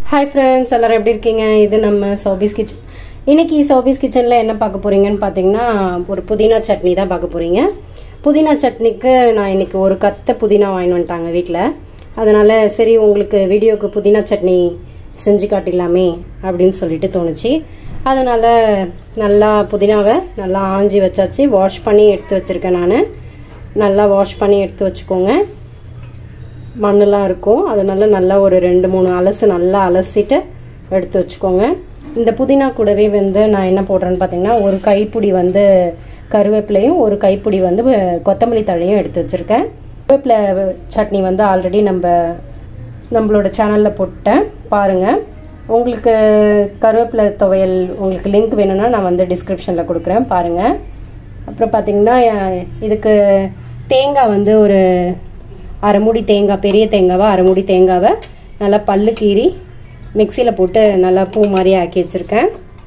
hi friends எல்லாரும் எப்படி இருக்கீங்க இது நம்ம சோபிஸ் கிச்சன் இன்னைக்கு சோபிஸ் கிச்சனில் என்ன பார்க்க போறீங்கன்னு பார்த்தீங்கன்னா ஒரு புதினா சட்னி தான் பார்க்க போறீங்க புதினா சட்னிக்கு நான் இன்னைக்கு ஒரு கத்த புதினா வாங்கிட்டு வந்துட்டாங்க வீட்டில் அதனால சரி உங்களுக்கு வீடியோக்கு புதினா சட்னி செஞ்சு காட்டிடலாமே அப்படின்னு சொல்லிட்டு தோணுச்சு அதனால நல்லா புதினாவை நல்லா ஆஞ்சி வச்சாச்சு வாஷ் பண்ணி எடுத்து வச்சிருக்கேன் நான் நல்லா வாஷ் பண்ணி எடுத்து வச்சுக்கோங்க மண்ணெல்லாம் இருக்கும் அதனால நல்லா ஒரு ரெண்டு மூணு அலசு நல்லா அலசிட்டு எடுத்து வச்சுக்கோங்க இந்த புதினா கூடவே வந்து நான் என்ன போடுறேன்னு பார்த்தீங்கன்னா ஒரு கைப்பிடி வந்து கருவேப்பிலையும் ஒரு கைப்பிடி வந்து கொத்தமல்லி தழையும் எடுத்து வச்சுருக்கேன் கருவேப்பிலை சட்னி வந்து ஆல்ரெடி நம்ம நம்மளோட சேனலில் போட்டேன் பாருங்கள் உங்களுக்கு கருவேப்பிலை துவையல் உங்களுக்கு லிங்க் வேணும்னா நான் வந்து டிஸ்கிரிப்ஷனில் கொடுக்குறேன் பாருங்கள் அப்புறம் பார்த்தீங்கன்னா இதுக்கு தேங்காய் வந்து ஒரு அரைமுடி தேங்காய் பெரிய தேங்காவை அரைமுடி தேங்காவை நல்லா பல்லு கீறி மிக்சியில் போட்டு நல்லா பூ மாதிரி ஆக்கி வச்சுருக்கேன்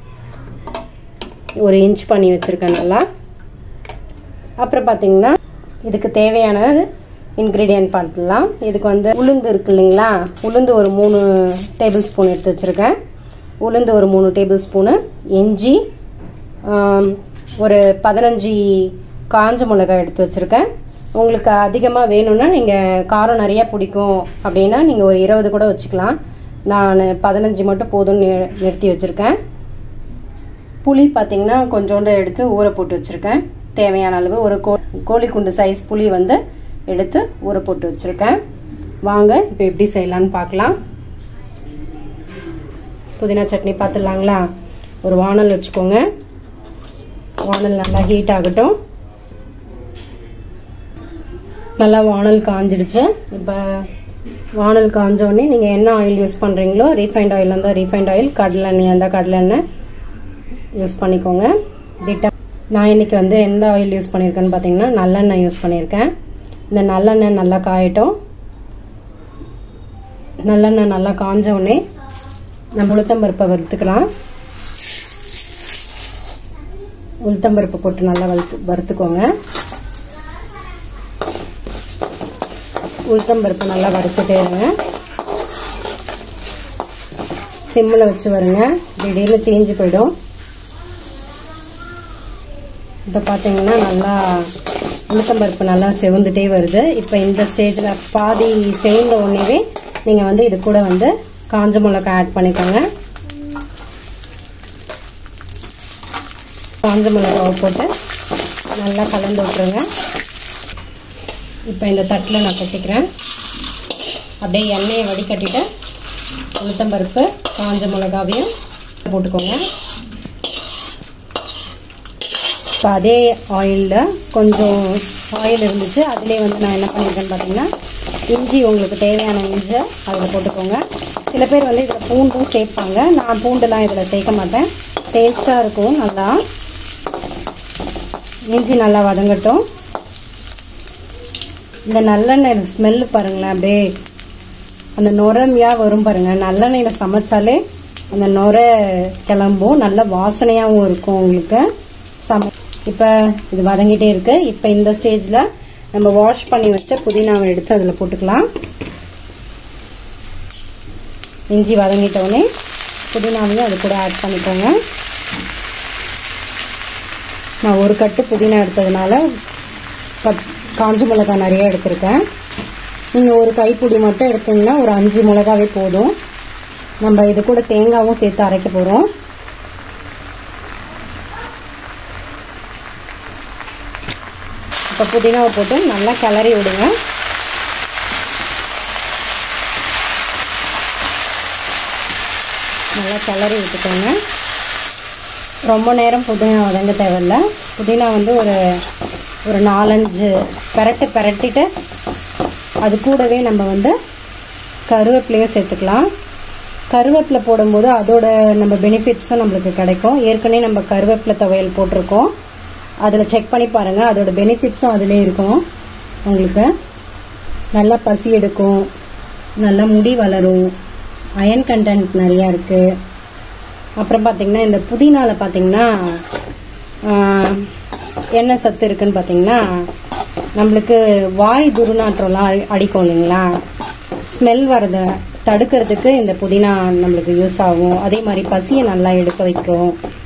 ஒரு இன்ச் பண்ணி வச்சுருக்கேன் நல்லா அப்புறம் பார்த்தீங்கன்னா இதுக்கு தேவையான இன்க்ரீடியன்ட் பார்த்துலாம் இதுக்கு வந்து உளுந்து இருக்கு இல்லைங்களா உளுந்து ஒரு மூணு டேபிள் ஸ்பூன் எடுத்து வச்சுருக்கேன் உளுந்து ஒரு மூணு டேபிள் ஸ்பூனு இஞ்சி ஒரு பதினஞ்சு காஞ்ச மிளகாய் எடுத்து வச்சுருக்கேன் உங்களுக்கு அதிகமாக வேணும்னா நீங்கள் காரம் நிறையா பிடிக்கும் அப்படின்னா நீங்கள் ஒரு இருபது கூட வச்சுக்கலாம் நான் பதினஞ்சு மட்டும் போதும்னு நிறுத்தி வச்சுருக்கேன் புளி பார்த்திங்கன்னா கொஞ்சோண்டு எடுத்து ஊற போட்டு வச்சுருக்கேன் தேவையான அளவு ஒரு கோ கோழிக்குண்டு சைஸ் புளி வந்து எடுத்து ஊற போட்டு வச்சுருக்கேன் வாங்க இப்போ எப்படி செய்யலான்னு பார்க்கலாம் புதினா சட்னி பார்த்துடலாங்களா ஒரு வானல் வச்சுக்கோங்க வானல் நல்லா ஹீட் ஆகட்டும் நல்லா வானல் காஞ்சிடுச்சு இப்போ வானல் காஞ்சோடனே நீங்கள் என்ன ஆயில் யூஸ் பண்ணுறீங்களோ ரீஃபைண்ட் ஆயில் இருந்தால் ரீஃபைண்ட் ஆயில் கடலை எண்ணெய் இருந்தால் கடலை எண்ணெய் யூஸ் பண்ணிக்கோங்க திட்டம் நான் இன்றைக்கி வந்து எந்த ஆயில் யூஸ் பண்ணியிருக்கேன்னு பார்த்தீங்கன்னா நல்லெண்ணெய் யூஸ் பண்ணியிருக்கேன் இந்த நல்லெண்ணெய் நல்லா காயட்டும் நல்லெண்ணெய் நல்லா காஞ்ச உடனே நம்ம உளுத்தம்பருப்பை வறுத்துக்கலாம் உளுத்தம்பருப்பு போட்டு நல்லா வறுத்து வறுத்துக்கோங்க உளுத்தம்பருப்பு நல்லா வறுத்துட்டே இருங்க சிம்மில் வச்சு வருங்க திடீர்னு தீஞ்சு போயிடும் இப்போ பார்த்தீங்கன்னா நல்லா உளுத்தம்பருப்பு நல்லா செவந்துட்டே வருது இப்போ இந்த ஸ்டேஜில் பாதி சேர்ந்த உடனேவே நீங்கள் வந்து இது கூட வந்து காஞ்ச மிளகாய் ஆட் பண்ணிக்கோங்க காஞ்ச மிளகாவை போட்டு நல்லா கலந்து விட்டுருங்க இப்போ இந்த தட்டில் நான் கொட்டிக்கிறேன் அப்படியே எண்ணெயை வடிகட்டிட்டு உளுத்தம்பருப்பு காஞ்ச மிளகாவையும் போட்டுக்கோங்க இப்போ அதே ஆயிலில் கொஞ்சம் ஆயில் இருந்துச்சு அதிலே வந்து நான் என்ன பண்ணியிருக்கேன்னு பார்த்தீங்கன்னா இஞ்சி உங்களுக்கு தேவையான இஞ்சி அதில் போட்டுக்கோங்க சில பேர் வந்து இதில் பூண்டும் சேர்ப்பாங்க நான் பூண்டுலாம் இதில் சேர்க்க மாட்டேன் டேஸ்ட்டாக இருக்கும் நல்லா இஞ்சி நல்லா வதங்கட்டும் இந்த நல்லெண்ணெய் ஸ்மெல்லு பாருங்களேன் அப்படியே அந்த நுரமையாக வரும் பாருங்கள் நல்லெண்ணெயில் சமைச்சாலே அந்த நுர கிளம்பும் நல்ல வாசனையாகவும் இருக்கும் உங்களுக்கு சமை இப்போ இது வதங்கிட்டே இருக்கு இப்போ இந்த ஸ்டேஜில் நம்ம வாஷ் பண்ணி வச்ச புதினாவை எடுத்து அதில் போட்டுக்கலாம் இஞ்சி வதங்கிட்டோடனே புதினாவையும் அது கூட ஆட் பண்ணிக்கோங்க நான் ஒரு கட்டு புதினா எடுத்ததுனால பச் காஞ்ச மிளகாய் நிறைய எடுத்திருக்கேன் நீங்கள் ஒரு கைப்பிடி மட்டும் எடுத்தீங்கன்னா ஒரு அஞ்சு மிளகாவே போதும் நம்ம இது கூட தேங்காவும் சேர்த்து அரைக்க போகிறோம் இப்போ புதினாவை போட்டு நல்லா கிளறி விடுங்க நல்லா கிளறி விட்டுக்கோங்க ரொம்ப நேரம் புதினா வதங்க தேவையில்ல புதினா வந்து ஒரு ஒரு நாலஞ்சு பெரட்டு பெரட்டிட்டு அது கூடவே நம்ம வந்து கருவேப்பிலையும் சேர்த்துக்கலாம் கருவேப்பிலை போடும்போது அதோட நம்ம பெனிஃபிட்ஸும் நம்மளுக்கு கிடைக்கும் ஏற்கனவே நம்ம கருவேப்பிலை துவையல் போட்டிருக்கோம் அதில் செக் பண்ணி பாருங்கள் அதோட பெனிஃபிட்ஸும் அதிலே இருக்கும் உங்களுக்கு நல்லா பசி எடுக்கும் நல்லா முடி வளரும் அயன் கண்டென்ட் நிறையா இருக்குது அப்புறம் பார்த்திங்கன்னா இந்த புதினாவில் பார்த்திங்கன்னா என்ன சத்து இருக்குன்னு பார்த்தீங்கன்னா நம்மளுக்கு வாய் துர்நாற்றம்லாம் அடிக்கும் இல்லைங்களா ஸ்மெல் வரத தடுக்கிறதுக்கு இந்த புதினா நம்மளுக்கு யூஸ் ஆகும் அதே மாதிரி பசியை நல்லா எடுக்க வைக்கும்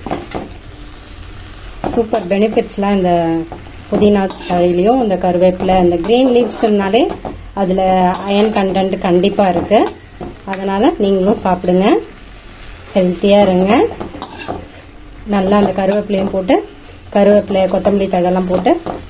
சூப்பர் பெனிஃபிட்ஸ்லாம் இந்த புதினா தழையிலையும் இந்த கருவேப்பிலை இந்த க்ரீன் லீவ்ஸ்னாலே அதில் அயன் கண்டென்ட் கண்டிப்பாக இருக்குது அதனால் நீங்களும் சாப்பிடுங்க ஹெல்த்தியாக இருங்க நல்லா அந்த கருவேப்பிலையும் போட்டு கருவேப்பிலை கொத்தமல்லி தழெல்லாம் போட்டு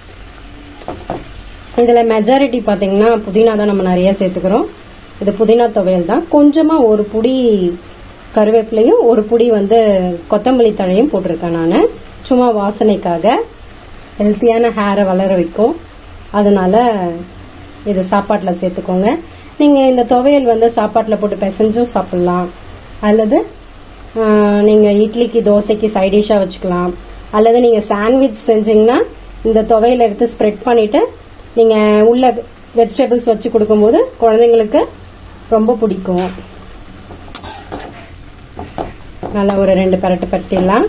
இதில் மெஜாரிட்டி பார்த்தீங்கன்னா புதினா தான் நம்ம நிறைய சேர்த்துக்கிறோம் இது புதினா துவையல் தான் கொஞ்சமாக ஒரு புடி கருவேப்பிலையும் ஒரு புடி வந்து கொத்தமல்லி தழையும் போட்டிருக்கேன் நான் சும்மா வாசனைக்காக ஹெல்த்தியான ஹேரை வளர வைக்கும் அதனால இது சாப்பாட்டில் சேர்த்துக்கோங்க நீங்கள் இந்த துவையல் வந்து சாப்பாட்டில் போட்டு பிசைஞ்சும் சாப்பிட்லாம் அல்லது நீங்கள் இட்லிக்கு தோசைக்கு சைடிஷாக வச்சுக்கலாம் அல்லது நீங்கள் சாண்ட்விச் செஞ்சீங்கன்னா இந்த துவையல் எடுத்து ஸ்ப்ரெட் பண்ணிவிட்டு நீங்கள் உள்ள வெஜிடபிள்ஸ் வச்சு கொடுக்கும்போது குழந்தைங்களுக்கு ரொம்ப பிடிக்கும் நல்லா ஒரு ரெண்டு பரட்டு பரட்டிடலாம்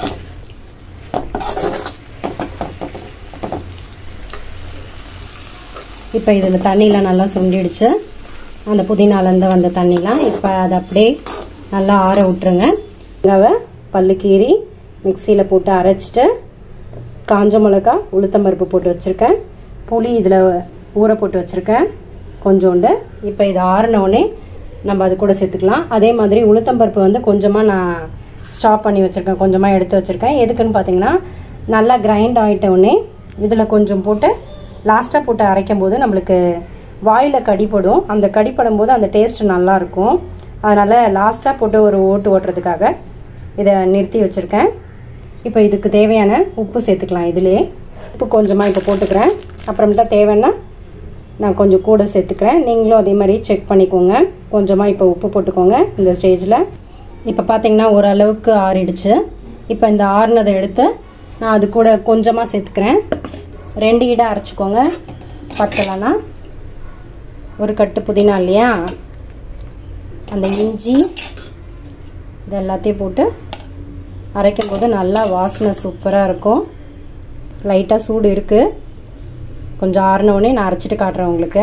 இப்போ இதில் தண்ணியில் நல்லா சுண்டிடுச்சு அந்த புதினாலேருந்து வந்த தண்ணிலாம் இப்போ அதை அப்படியே நல்லா ஆற விட்டுருங்க வெங்காவை பல்லு கீறி மிக்சியில் போட்டு அரைச்சிட்டு காஞ்ச மிளகா உளுத்தம்பருப்பு போட்டு வச்சுருக்கேன் புளி இதில் ஊற போட்டு வச்சுருக்கேன் கொஞ்சோண்டு இப்போ இது ஆறினோடனே நம்ம அது கூட சேர்த்துக்கலாம் அதே மாதிரி உளுத்தம்பருப்பு வந்து கொஞ்சமாக நான் ஸ்டாப் பண்ணி வச்சுருக்கேன் கொஞ்சமாக எடுத்து வச்சுருக்கேன் எதுக்குன்னு பார்த்தீங்கன்னா நல்லா கிரைண்ட் ஆகிட்டவுடனே இதில் கொஞ்சம் போட்டு லாஸ்ட்டாக போட்டு அரைக்கும் போது நம்மளுக்கு வாயில் கடிப்படும் அந்த கடிப்படும் போது அந்த டேஸ்ட் நல்லாயிருக்கும் அதனால் லாஸ்ட்டாக போட்டு ஒரு ஓட்டு ஓட்டுறதுக்காக இதை நிறுத்தி வச்சுருக்கேன் இப்போ இதுக்கு தேவையான உப்பு சேர்த்துக்கலாம் இதிலே உப்பு கொஞ்சமாக இப்போ போட்டுக்கிறேன் அப்புறமேட்டா தேவைன்னா நான் கொஞ்சம் கூட சேர்த்துக்கிறேன் நீங்களும் அதே மாதிரி செக் பண்ணிக்கோங்க கொஞ்சமாக இப்போ உப்பு போட்டுக்கோங்க இந்த ஸ்டேஜில் இப்போ பார்த்தீங்கன்னா ஓரளவுக்கு ஆறிடுச்சு இப்போ இந்த ஆறுனதை எடுத்து நான் அது கூட கொஞ்சமாக சேர்த்துக்கிறேன் ரெண்டு ஈடை அரைச்சிக்கோங்க பத்தலைன்னா ஒரு கட்டு புதினா இல்லையா அந்த இஞ்சி இது எல்லாத்தையும் போட்டு அரைக்கும் போது நல்லா வாசனை சூப்பராக இருக்கும் லைட்டாக சூடு இருக்குது கொஞ்சம் ஆறினவுடனே நான் அரைச்சிட்டு காட்டுறேன் உங்களுக்கு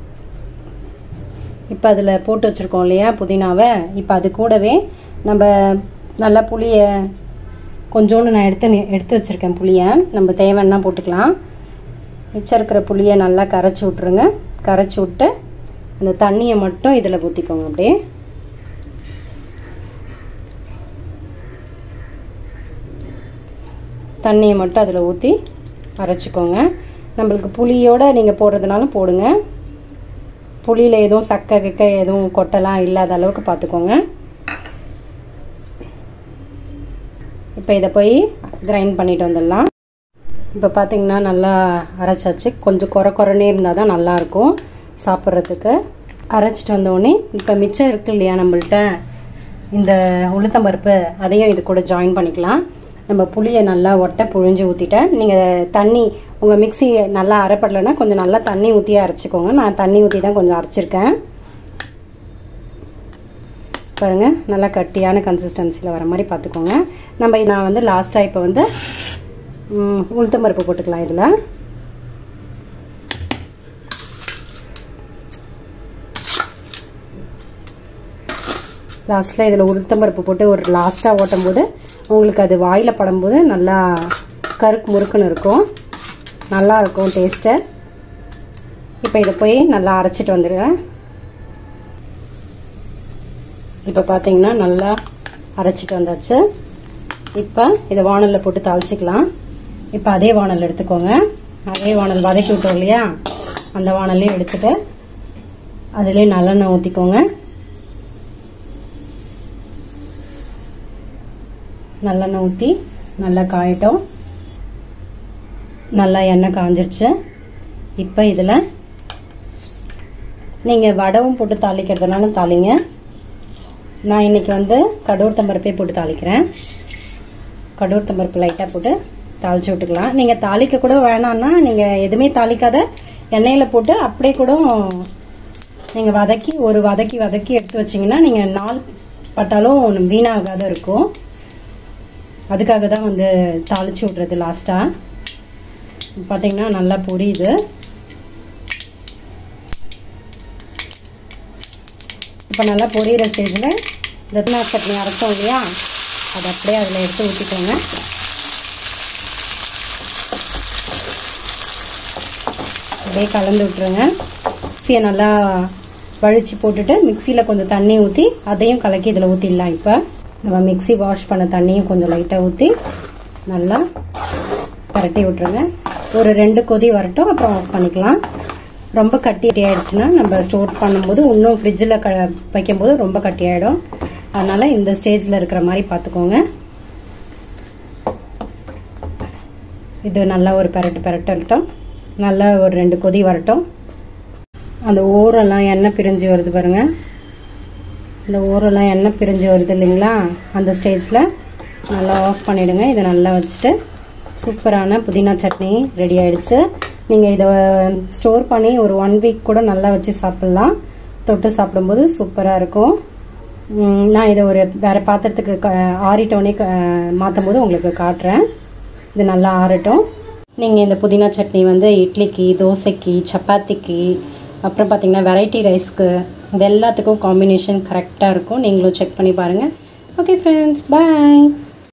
இப்போ அதில் போட்டு வச்சுருக்கோம் இல்லையா புதினாவை இப்போ அது கூடவே நம்ம நல்லா புளியை கொஞ்சோண்டு நான் எடுத்து எடுத்து வச்சுருக்கேன் புளியை நம்ம தேவைன்னா போட்டுக்கலாம் மிச்சம் இருக்கிற புளியை நல்லா கரைச்சி விட்ருங்க கரைச்சி விட்டு அந்த தண்ணியை மட்டும் இதில் ஊற்றிக்கோங்க அப்படியே தண்ணியை மட்டும் அதில் ஊற்றி அரைச்சிக்கோங்க நம்மளுக்கு புளியோடு நீங்கள் போடுறதுனாலும் போடுங்க புளியில் எதுவும் சக்கை கிக்க எதுவும் கொட்டலாம் இல்லாத அளவுக்கு பார்த்துக்கோங்க இப்போ இதை போய் கிரைண்ட் பண்ணிட்டு வந்துடலாம் இப்போ பார்த்தீங்கன்னா நல்லா அரைச்சாச்சு கொஞ்சம் குறை குறைனே இருந்தால் தான் நல்லாயிருக்கும் சாப்பிட்றதுக்கு அரைச்சிட்டு வந்தோடனே இப்போ மிச்சம் இருக்கு இல்லையா நம்மள்ட்ட இந்த உளுத்தம்பருப்பு அதையும் இது கூட ஜாயின் பண்ணிக்கலாம் நம்ம புளியை நல்லா ஒட்டை புழிஞ்சு ஊற்றிட்டேன் நீங்கள் தண்ணி உங்கள் மிக்சி நல்லா அரைப்படலைன்னா கொஞ்சம் நல்லா தண்ணி ஊற்றி அரைச்சிக்கோங்க நான் தண்ணி ஊற்றி தான் கொஞ்சம் அரைச்சிருக்கேன் பாருங்கள் நல்லா கட்டியான கன்சிஸ்டன்சியில் வர மாதிரி பார்த்துக்கோங்க நம்ம நான் வந்து லாஸ்ட்டாக இப்போ வந்து உளுத்தம்பருப்பு போட்டுக்கலாம் இதில் லாஸ்ட்டில் இதில் உளுத்தம்பருப்பு போட்டு ஒரு லாஸ்ட்டாக ஓட்டும் போது உங்களுக்கு அது வாயில் படும்போது நல்லா கருக்கு முறுக்குன்னு இருக்கும் நல்லா இருக்கும் டேஸ்ட்டு இப்போ இதை போய் நல்லா அரைச்சிட்டு வந்துடுவேன் இப்போ பார்த்தீங்கன்னா நல்லா அரைச்சிட்டு வந்தாச்சு இப்போ இதை வானலில் போட்டு தாளிச்சிக்கலாம் இப்போ அதே வானல் எடுத்துக்கோங்க அதே வானல் வதக்கி விட்டோம் இல்லையா அந்த வானல்லையும் எடுத்துட்டு அதிலே நல்லெண்ணெய் ஊற்றிக்கோங்க நல்லெண்ணெய் ஊற்றி நல்லா காயட்டும் நல்லா எண்ணெய் காஞ்சிருச்சு இப்போ இதில் நீங்கள் வடவும் போட்டு தாளிக்கிறதுனால தாளிங்க நான் இன்னைக்கு வந்து கடூர் தம்பருப்பே போட்டு தாளிக்கிறேன் கடூர் தம்பருப்பு லைட்டாக போட்டு தாளிச்சு விட்டுக்கலாம் நீங்கள் தாளிக்க கூட வேணாம்னா நீங்கள் எதுவுமே தாளிக்காத எண்ணெயில் போட்டு அப்படியே கூட நீங்கள் வதக்கி ஒரு வதக்கி வதக்கி எடுத்து வச்சிங்கன்னா நீங்கள் நாள் பட்டாலும் வீணாகாத இருக்கும் அதுக்காக தான் வந்து தாளிச்சு விட்றது லாஸ்ட்டாக பார்த்தீங்கன்னா நல்லா பொரியுது இப்போ நல்லா பொரியிற ஸ்டேஜில் ரத்னா சட்னி அரைச்சோம் இல்லையா அதை அப்படியே அதில் எடுத்து ஊற்றிக்கோங்க அப்படியே கலந்து விட்டுருங்க மிக்சியை நல்லா வழித்து போட்டுட்டு மிக்சியில் கொஞ்சம் தண்ணி ஊற்றி அதையும் கலக்கி இதில் ஊற்றிடலாம் இப்போ நம்ம மிக்சி வாஷ் பண்ண தண்ணியும் கொஞ்சம் லைட்டாக ஊற்றி நல்லா பரட்டி விட்டுருங்க ஒரு ரெண்டு கொதி வரட்டும் அப்புறம் ஆஃப் பண்ணிக்கலாம் ரொம்ப கட்டி ஆயிடுச்சுன்னா நம்ம ஸ்டோர் பண்ணும்போது இன்னும் ஃப்ரிட்ஜில் க வைக்கும்போது ரொம்ப கட்டி ஆகிடும் அதனால் இந்த ஸ்டேஜில் இருக்கிற மாதிரி பார்த்துக்கோங்க இது நல்லா ஒரு பெரட்டு பெரட்டட்டும் நல்லா ஒரு ரெண்டு கொதி வரட்டும் அந்த ஓரெல்லாம் எண்ணெய் பிரிஞ்சு வருது பாருங்க இந்த ஓரெல்லாம் எண்ணெய் பிரிஞ்சு வருது இல்லைங்களா அந்த ஸ்டேஜில் நல்லா ஆஃப் பண்ணிவிடுங்க இதை நல்லா வச்சுட்டு சூப்பரான புதினா சட்னி ரெடி ஆயிடுச்சு நீங்கள் இதை ஸ்டோர் பண்ணி ஒரு ஒன் வீக் கூட நல்லா வச்சு சாப்பிட்லாம் தொட்டு சாப்பிடும்போது சூப்பராக இருக்கும் நான் இதை ஒரு வேறு பாத்திரத்துக்கு ஆறிட்டோடனே மாற்றும் போது உங்களுக்கு காட்டுறேன் இது நல்லா ஆறட்டும் நீங்கள் இந்த புதினா சட்னி வந்து இட்லிக்கு தோசைக்கு சப்பாத்திக்கு அப்புறம் பார்த்தீங்கன்னா வெரைட்டி ரைஸ்க்கு இது எல்லாத்துக்கும் காம்பினேஷன் கரெக்டாக இருக்கும் நீங்களும் செக் பண்ணி பாருங்கள் ஓகே ஃப்ரெண்ட்ஸ் பாய்